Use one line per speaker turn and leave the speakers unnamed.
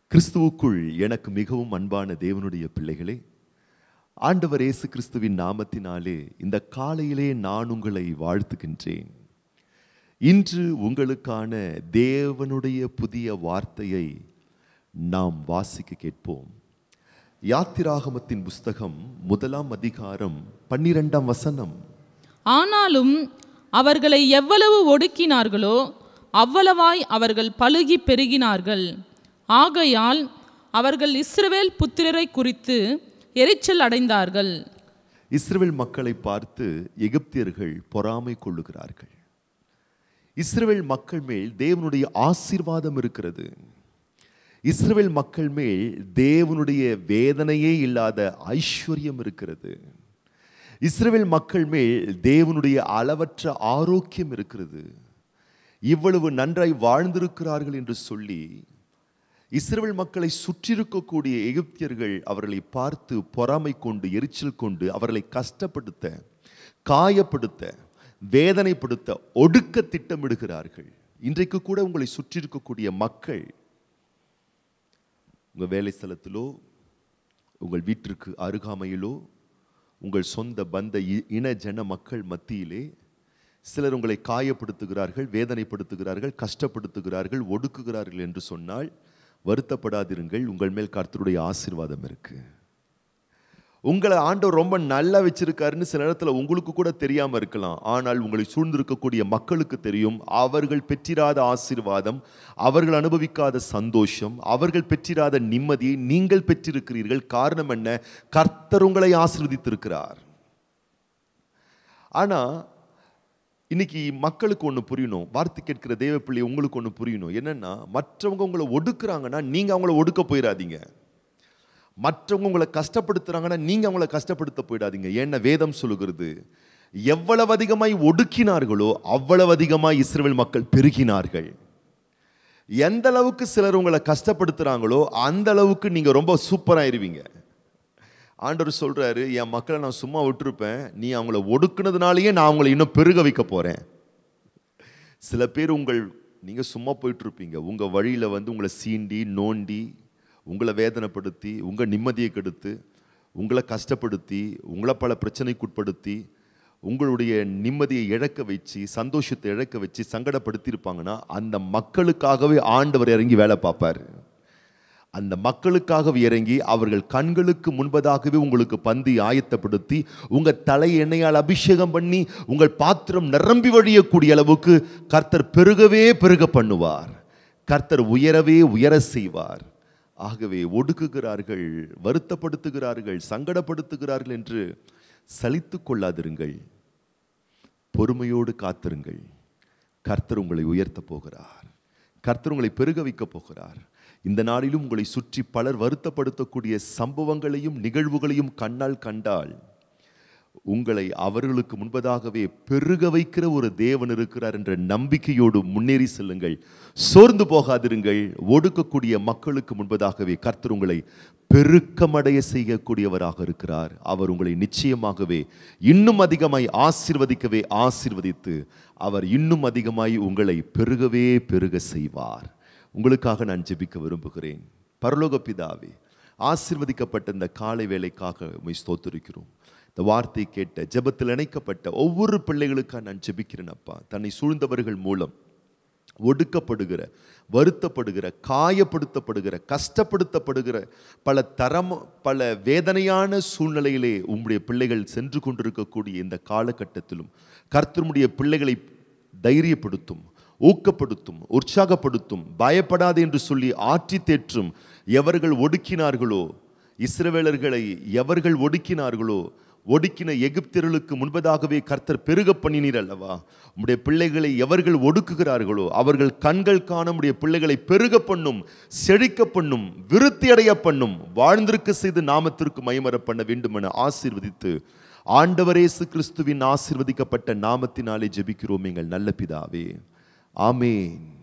கிறிஸ்துவுக்குள் எனக்கு மிகவும் அன்பான தேவனுடைய பிள்ளைகளே ஆண்டவர் இயேசு கிறிஸ்துவின் நாமத்தினாலே இந்த காலையிலே நான் உங்களை வாழ்த்துகின்றேன் இன்று உங்களுக்கான தேவனுடைய புதிய வார்த்தையை நாம் வாசிக்க கேட்போம் யாத்திராகமத்தின் புஸ்தகம் முதலாம் அதிகாரம் பன்னிரெண்டாம் வசனம்
ஆனாலும் அவர்களை எவ்வளவு ஒடுக்கினார்களோ அவ்வளவாய் அவர்கள் பலுகி பெருகினார்கள் ஆகையால் அவர்கள் இஸ்ரவேல் புத்திரரை குறித்து எரிச்சல் அடைந்தார்கள்
இஸ்ரவேல் மக்களை பார்த்து எகிப்தியர்கள் பொறாமை கொள்ளுகிறார்கள் இஸ்ரவேல் மக்கள் மேல் தேவனுடைய ஆசீர்வாதம் இருக்கிறது இஸ்ரவேல் மக்கள் மேல் தேவனுடைய வேதனையே இல்லாத ஐஸ்வர்யம் இருக்கிறது இஸ்ரவேல் மக்கள் மேல் தேவனுடைய அளவற்ற ஆரோக்கியம் இருக்கிறது இவ்வளவு நன்றாய் வாழ்ந்திருக்கிறார்கள் என்று சொல்லி இஸ்ரவேல் மக்களை சுற்றியிருக்கக்கூடிய எகிப்தியர்கள் அவர்களை பார்த்து பொறாமை கொண்டு எரிச்சல் கொண்டு அவர்களை கஷ்டப்படுத்த காயப்படுத்த வேதனைப்படுத்த ஒடுக்க திட்டமிடுகிறார்கள் இன்றைக்கு கூட உங்களை சுற்றியிருக்கக்கூடிய மக்கள் உங்கள் வேலை ஸ்தலத்திலோ உங்கள் வீட்டிற்கு அருகாமையிலோ உங்கள் சொந்த பந்த இ- இன ஜன மக்கள் மத்தியிலே சிலர் உங்களை காயப்படுத்துகிறார்கள் வேதனைப்படுத்துகிறார்கள் கஷ்டப்படுத்துகிறார்கள் ஒடுக்குகிறார்கள் என்று சொன்னால் வருத்தப்படாதிருங்கள் உங்கள் மேல் கர்த்தருடைய ஆசீர்வாதம் இருக்கு உங்களை ஆண்டவர் ரொம்ப நல்லா வச்சிருக்காருன்னு சில நேரத்தில் உங்களுக்கு கூட தெரியாம இருக்கலாம் ஆனால் உங்களை சூழ்ந்திருக்கக்கூடிய மக்களுக்கு தெரியும் அவர்கள் பெற்றிராத ஆசீர்வாதம் அவர்கள் அனுபவிக்காத சந்தோஷம் அவர்கள் பெற்றிராத நிம்மதியை நீங்கள் பெற்றிருக்கிறீர்கள் காரணம் என்ன கர்த்தர் உங்களை ஆசீர்வதித்திருக்கிறார் ஆனா இன்னைக்கு மக்களுக்கு ஒன்று புரியணும் வார்த்தை கேட்கிற தேவ பிள்ளை உங்களுக்கு ஒன்று புரியணும் என்னன்னா மற்றவங்க உங்களை ஒடுக்குறாங்கன்னா நீங்க அவங்கள ஒடுக்க போயிடாதீங்க மற்றவங்க உங்களை கஷ்டப்படுத்துறாங்கன்னா நீங்க அவங்கள கஷ்டப்படுத்த போயிடாதீங்க ஏன்னா வேதம் சொல்லுகிறது எவ்வளவு அதிகமாய் ஒடுக்கினார்களோ அவ்வளவு அதிகமாய் இஸ்ரவேல் மக்கள் பெருகினார்கள் எந்த அளவுக்கு சிலர் உங்களை கஷ்டப்படுத்துறாங்களோ அந்த அளவுக்கு நீங்க ரொம்ப சூப்பராயிருவீங்க ஆண்டவர் சொல்றாரு என் மக்களை நான் சும்மா விட்டுருப்பேன் நீ அவங்கள ஒடுக்குனதுனாலேயே நான் அவங்களை இன்னும் பெருக வைக்க போறேன் சில பேர் உங்கள் நீங்க சும்மா போயிட்டு இருப்பீங்க உங்க வழியில வந்து உங்களை சீண்டி நோண்டி உங்களை வேதனைப்படுத்தி உங்க நிம்மதியை கெடுத்து உங்களை கஷ்டப்படுத்தி உங்களை பல பிரச்சனைக்குட்படுத்தி உங்களுடைய நிம்மதியை இழக்க வச்சு சந்தோஷத்தை இழக்க வச்சு சங்கடப்படுத்தி இருப்பாங்கன்னா அந்த மக்களுக்காகவே ஆண்டவர் இறங்கி வேலை பார்ப்பாரு அந்த மக்களுக்காக இறங்கி அவர்கள் கண்களுக்கு முன்பதாகவே உங்களுக்கு பந்தி ஆயத்தப்படுத்தி உங்க தலை எண்ணெயால் அபிஷேகம் பண்ணி உங்கள் பாத்திரம் நிரம்பி வழியக்கூடிய அளவுக்கு கர்த்தர் பெருகவே பெருக பண்ணுவார் கர்த்தர் உயரவே உயர செய்வார் ஆகவே ஒடுக்குகிறார்கள் வருத்தப்படுத்துகிறார்கள் சங்கடப்படுத்துகிறார்கள் என்று சலித்துக் கொள்ளாதிருங்கள் பொறுமையோடு காத்திருங்கள் கர்த்தர் உங்களை உயர்த்தப் போகிறார் கர்த்தர் உங்களை பெருக வைக்கப் போகிறார் இந்த நாளிலும் உங்களை சுற்றி பலர் வருத்தப்படுத்தக்கூடிய சம்பவங்களையும் நிகழ்வுகளையும் கண்ணால் கண்டால் உங்களை அவர்களுக்கு முன்பதாகவே பெருக வைக்கிற ஒரு தேவன் இருக்கிறார் என்ற நம்பிக்கையோடு முன்னேறி செல்லுங்கள் சோர்ந்து போகாதிருங்கள் ஒடுக்கக்கூடிய மக்களுக்கு முன்பதாகவே கர்த்தர் உங்களை பெருக்கமடைய செய்யக்கூடியவராக இருக்கிறார் அவர் உங்களை நிச்சயமாகவே இன்னும் அதிகமாய் ஆசீர்வதிக்கவே ஆசீர்வதித்து அவர் இன்னும் அதிகமாய் உங்களை பெருகவே பெருக செய்வார் உங்களுக்காக நான் ஜெபிக்க விரும்புகிறேன் பரலோக பிதாவே ஆசீர்வதிக்கப்பட்ட இந்த காலை வேலைக்காக உமை ஸ்தோத்திருக்கிறோம் இந்த வார்த்தை கேட்ட ஜெபத்தில் இணைக்கப்பட்ட ஒவ்வொரு பிள்ளைகளுக்காக நான் ஜெபிக்கிறேன் அப்பா தன்னை சூழ்ந்தவர்கள் மூலம் ஒடுக்கப்படுகிற வருத்தப்படுகிற காயப்படுத்தப்படுகிற கஷ்டப்படுத்தப்படுகிற பல தரம் பல வேதனையான சூழ்நிலையிலே உம்முடைய பிள்ளைகள் சென்று கொண்டிருக்கக்கூடிய இந்த காலகட்டத்திலும் கர்த்தருடைய பிள்ளைகளை தைரியப்படுத்தும் ஊக்கப்படுத்தும் உற்சாகப்படுத்தும் பயப்படாதே என்று சொல்லி ஆற்றி தேற்றும் எவர்கள் ஒடுக்கினார்களோ இஸ்ரவேலர்களை எவர்கள் ஒடுக்கினார்களோ ஒடுக்கின எகிப்தியர்களுக்கு முன்பதாகவே கர்த்தர் பெருக பண்ணினீர் அல்லவா உம்முடைய பிள்ளைகளை எவர்கள் ஒடுக்குகிறார்களோ அவர்கள் கண்கள் காண உம்முடைய பிள்ளைகளை பெருக பண்ணும் செழிக்க பண்ணும் விருத்தி அடைய பண்ணும் வாழ்ந்திருக்க செய்து நாமத்திற்கு மயமர பண்ண வேண்டும் என ஆசீர்வதித்து ஆண்டவரேசு கிறிஸ்துவின் ஆசீர்வதிக்கப்பட்ட நாமத்தினாலே ஜெபிக்கிறோம் எங்கள் நல்ல பிதாவே ஆமேன்